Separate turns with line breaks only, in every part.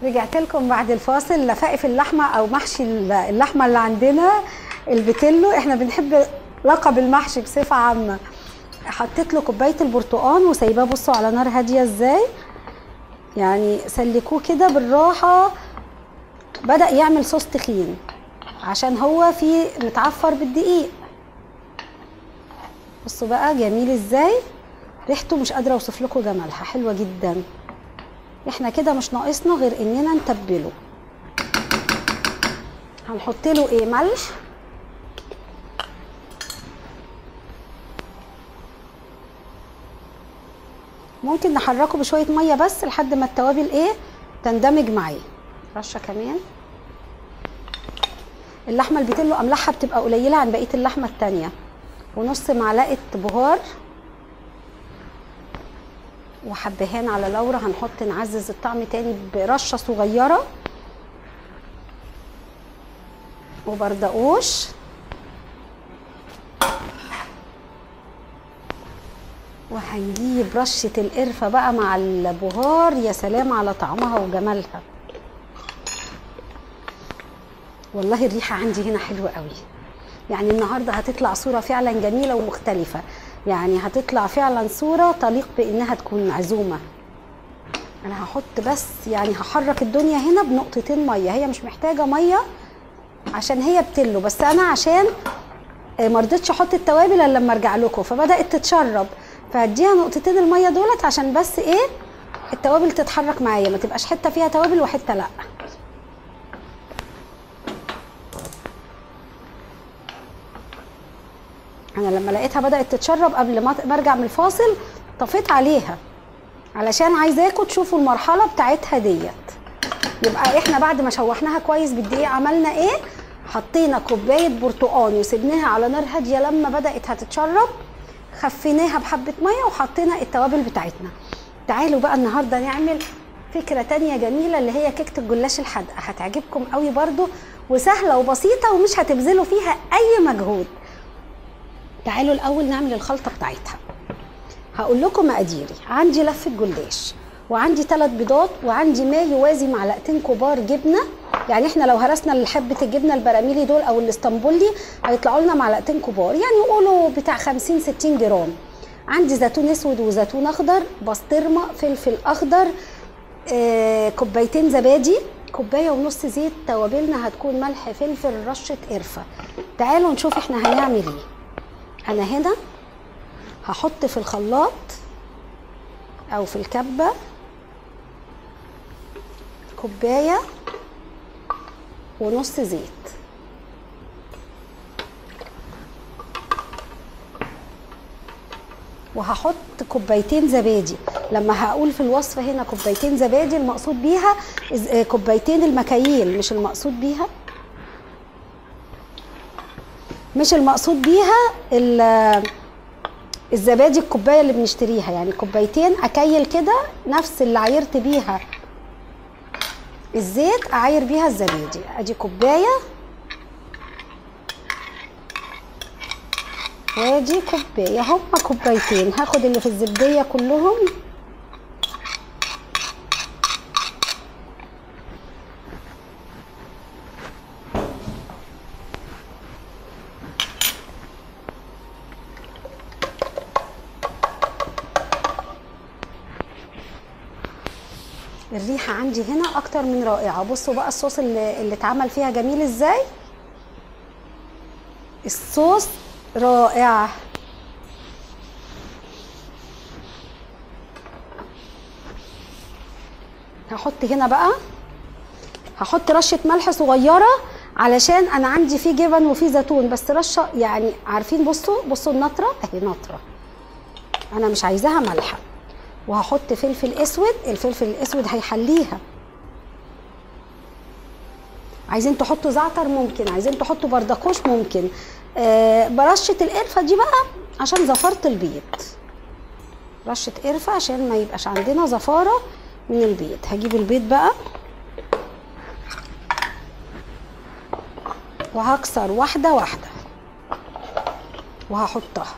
رجعت لكم بعد الفاصل لفائف اللحمه او محشي اللحمه اللي عندنا البتلو احنا بنحب لقب المحشي بصفه عامه حطيت له كوبايه البرتقال وسايباه بصوا على نار هاديه ازاي يعني سلكوه كده بالراحه بدا يعمل صوص تخين عشان هو فيه متعفر بالدقيق بصوا بقى جميل ازاي ريحته مش قادره اوصف لكم جمالها حلوه جدا احنا كده مش ناقصنا غير اننا نتبله هنحط له ايه ملح ممكن نحركه بشويه ميه بس لحد ما التوابل ايه تندمج معاه رشه كمان اللحمه البتلو املاحها بتبقى قليله عن بقيه اللحمه التانيه ونص معلقه بهار وحبهان على لورا هنحط نعزز الطعم تاني برشه صغيره وبردقوش وهنجيب رشه القرفه بقى مع البهار يا سلام على طعمها وجمالها والله الريحه عندي هنا حلوه قوي يعني النهارده هتطلع صوره فعلا جميله ومختلفه يعني هتطلع فعلا صوره تليق بانها تكون عزومه انا هحط بس يعني هحرك الدنيا هنا بنقطتين ميه هي مش محتاجه ميه عشان هي بتلو بس انا عشان ما رضيتش احط التوابل الا لما ارجع لكم فبدات تتشرب فهديها نقطتين الميه دولت عشان بس ايه التوابل تتحرك معايا ما تبقاش حته فيها توابل وحته لا انا لما لقيتها بدات تتشرب قبل ما ارجع من الفاصل طفيت عليها علشان عايزاكم تشوفوا المرحله بتاعتها ديت يبقى احنا بعد ما شوحناها كويس بالدقيق عملنا ايه حطينا كوبايه برتقان وسبناها على نار هاديه لما بدات هتتشرب خفيناها بحبه ميه وحطينا التوابل بتاعتنا تعالوا بقى النهارده نعمل فكره تانية جميله اللي هي كيكه الجلاش الحادقه هتعجبكم قوي برده وسهله وبسيطه ومش هتبذلوا فيها اي مجهود تعالوا الاول نعمل الخلطه بتاعتها هقول لكم مقاديري عندي لفه جلاش وعندي ثلاث بيضات وعندي ما يوازي معلقتين كبار جبنه يعني احنا لو هرسنا حبه الجبنه البراميلي دول او الاسطنبولي هيطلعوا لنا معلقتين كبار يعني قولوا بتاع 50 60 جرام عندي زيتون اسود وزيتون اخضر بسطرمه فلفل اخضر آه، كوبايتين زبادي كوبايه ونص زيت توابلنا هتكون ملح فلفل رشه قرفه تعالوا نشوف احنا هنعمل ايه انا هنا هحط في الخلاط او في الكبه كوبايه ونص زيت وهحط كوبايتين زبادي لما هقول في الوصفه هنا كوبايتين زبادي المقصود بيها كوبايتين المكاييل مش المقصود بيها مش المقصود بيها الزبادي الكوبايه اللي بنشتريها يعني كوبايتين اكيل كده نفس اللي عايرت بيها الزيت اعاير بيها الزبادي ادي كوبايه وادي كوبايه هما كوبايتين هاخد اللي في الزبديه كلهم الريحه عندي هنا اكتر من رائعه بصوا بقى الصوص اللي, اللي اتعمل فيها جميل ازاي الصوص رائع هحط هنا بقى هحط رشه ملح صغيره علشان انا عندي فيه جبن وفيه زيتون بس رشه يعني عارفين بصوا بصوا النطره اهي نطره انا مش عايزاها مالحه وهحط فلفل اسود الفلفل الاسود هيحليها عايزين تحطوا زعتر ممكن عايزين تحطوا بردقوش ممكن آه برشه القرفه دي بقى عشان زفاره البيض رشه قرفه عشان ما يبقاش عندنا زفاره من البيض هجيب البيض بقى وهكسر واحده واحده وهحطها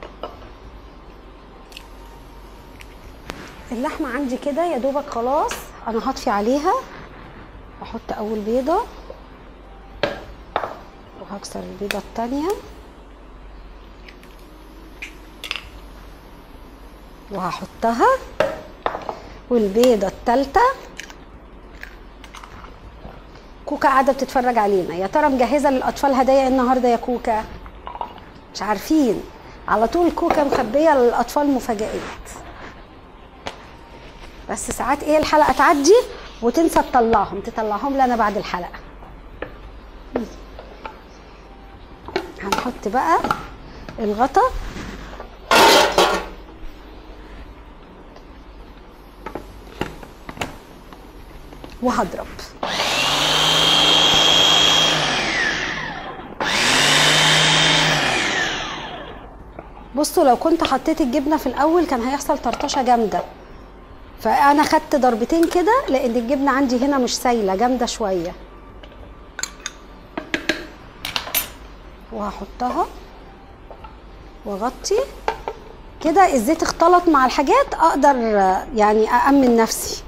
اللحمه عندي كده يا دوبك خلاص انا هطفي عليها احط اول بيضه وهكسر البيضه التانيه وهحطها والبيضه التالته كوكا قاعده بتتفرج علينا يا ترى مجهزه للاطفال هدايا إيه النهارده يا كوكا مش عارفين على طول كوكا مخبيه للاطفال مفاجآت بس ساعات ايه الحلقه تعدي وتنسى تطلعهم تطلعهم لنا بعد الحلقه هنحط بقى الغطا وهضرب بصوا لو كنت حطيت الجبنه في الاول كان هيحصل طرطشه جامده فانا خدت ضربتين كده لان الجبنه عندي هنا مش سايله جامده شويه وهحطها واغطي كده الزيت اختلط مع الحاجات اقدر يعني اامن نفسي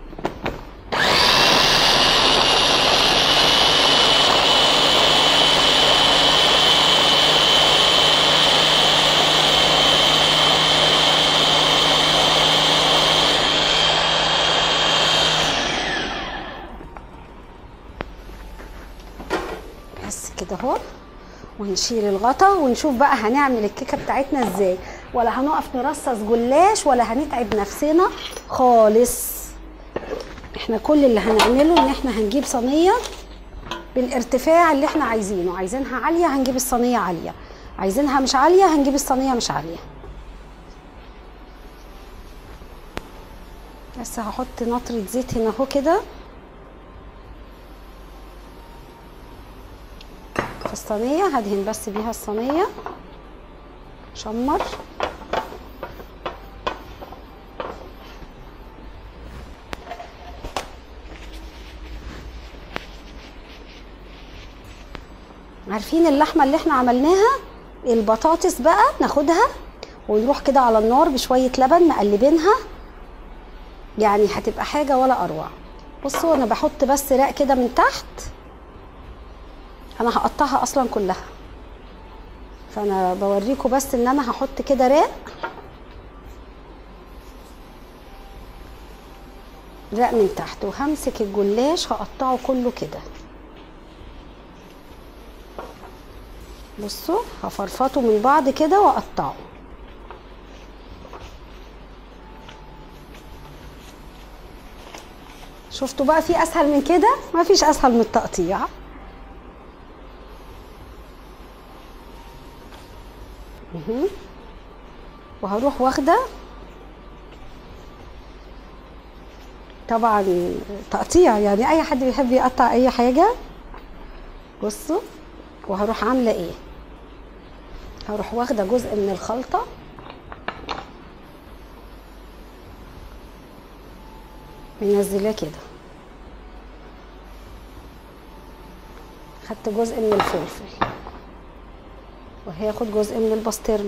بس كده اهو ونشيل الغطا ونشوف بقى هنعمل الكيكه بتاعتنا ازاي ولا هنقف نرصص جلاش ولا هنتعب نفسنا خالص احنا كل اللي هنعمله ان احنا هنجيب صينيه بالارتفاع اللي احنا عايزينه عايزينها عاليه هنجيب الصينيه عاليه عايزينها مش عاليه هنجيب الصينيه مش عاليه بس هحط نطره زيت هنا اهو كده في الصينية هدهن بس بيها الصينية شمر عارفين اللحمة اللي احنا عملناها البطاطس بقى ناخدها ونروح كده على النار بشوية لبن مقلبينها يعني هتبقى حاجة ولا أروع بصوا أنا بحط بس راق كده من تحت انا هقطعها اصلا كلها فانا بوريكم بس ان انا هحط كده راق راق من تحت وهمسك الجلاش هقطعه كله كده بصوا هفرفطه من بعض كده واقطعه شفتوا بقى في اسهل من كده مفيش اسهل من التقطيع مهم. وهروح واخده طبعا تقطيع يعني اي حد بيحب يقطع اي حاجه بصوا وهروح عامله ايه هروح واخده جزء من الخلطه منزلاه كده خدت جزء من الفلفل وهياخد جزء من البسطرمه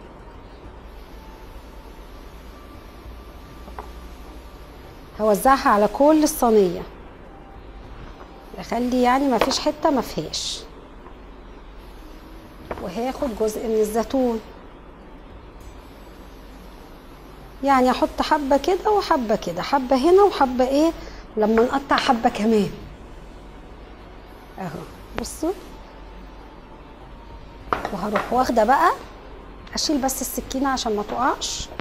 هوزعها على كل الصينيه اخلي يعني ما فيش حته ما فيهاش وهاخد جزء من الزيتون يعني احط حبه كده وحبه كده حبه هنا وحبه ايه لما نقطع حبه كمان اهو بصوا وهروح واخده بقى اشيل بس السكينه عشان ما تقعش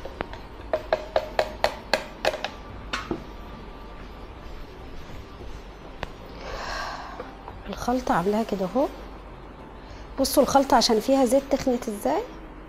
الخلطه عاملاها كده اهو بصوا الخلطه عشان فيها زيت تخنت ازاي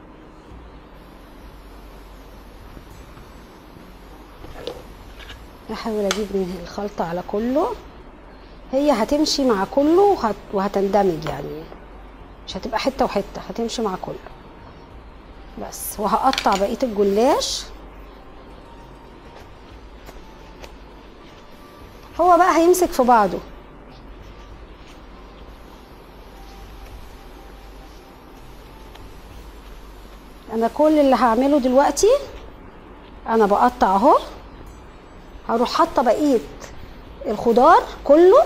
احاول اجيب من الخلطه على كله هي هتمشي مع كله وهت... وهتندمج يعني مش هتبقى حته وحته هتمشي مع كله بس وهقطع بقيه الجلاش هو بقى هيمسك في بعضه انا كل اللي هعمله دلوقتي انا بقطع اهو هروح حاطه بقيه الخضار كله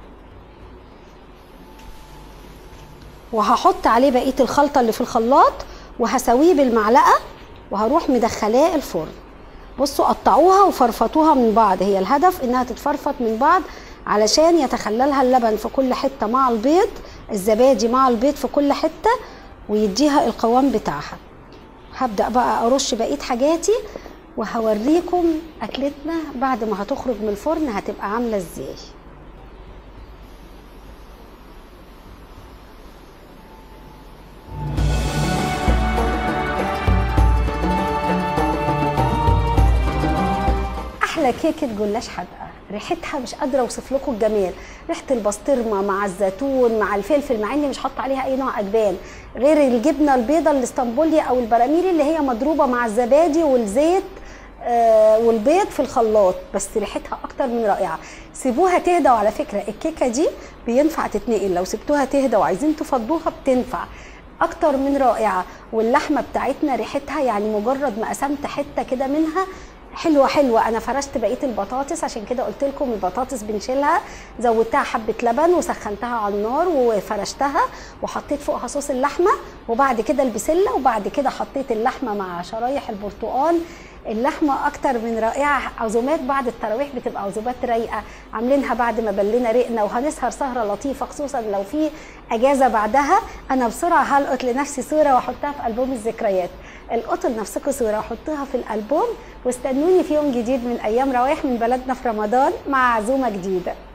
وهحط عليه بقيه الخلطه اللي في الخلاط وهسويه بالمعلقه وهروح مدخلاه الفرن بصوا قطعوها وفرفطوها من بعض هي الهدف انها تتفرفط من بعض علشان يتخللها اللبن في كل حته مع البيض الزبادي مع البيض في كل حته ويديها القوام بتاعها هبدا بقى ارش بقيه حاجاتي وهوريكم اكلتنا بعد ما هتخرج من الفرن هتبقى عامله ازاي احلى كيكه جلاش حادقه ريحتها مش قادره اوصف لكم الجمال ريحه البسطرمه مع الزيتون مع الفلفل مع اني مش حاطه عليها اي نوع ادبان غير الجبنه البيضه الاسطنبولي او البراميلي اللي هي مضروبه مع الزبادي والزيت آه والبيض في الخلاط بس ريحتها اكتر من رائعه سيبوها تهدى وعلى فكره الكيكه دي بينفع تتنقل لو سبتوها تهدى وعايزين تفضوها بتنفع اكتر من رائعه واللحمه بتاعتنا ريحتها يعني مجرد ما قسمت حته كده منها حلوه حلوه انا فرشت بقيه البطاطس عشان كده قلت لكم البطاطس بنشيلها زودتها حبه لبن وسخنتها على النار وفرشتها وحطيت فوقها صوص اللحمه وبعد كده البسله وبعد كده حطيت اللحمه مع شرايح البرتقال اللحمه اكتر من رائعه عزومات بعد التراويح بتبقى عزومات رايقه عاملينها بعد ما بلينا رقنا وهنسهر سهره لطيفه خصوصا لو في اجازه بعدها انا بسرعه هلقط لنفسي صوره واحطها في البوم الذكريات القطوا لنفسكم صوره وحطوها في الالبوم واستنوني في يوم جديد من ايام روايح من بلدنا في رمضان مع عزومه جديده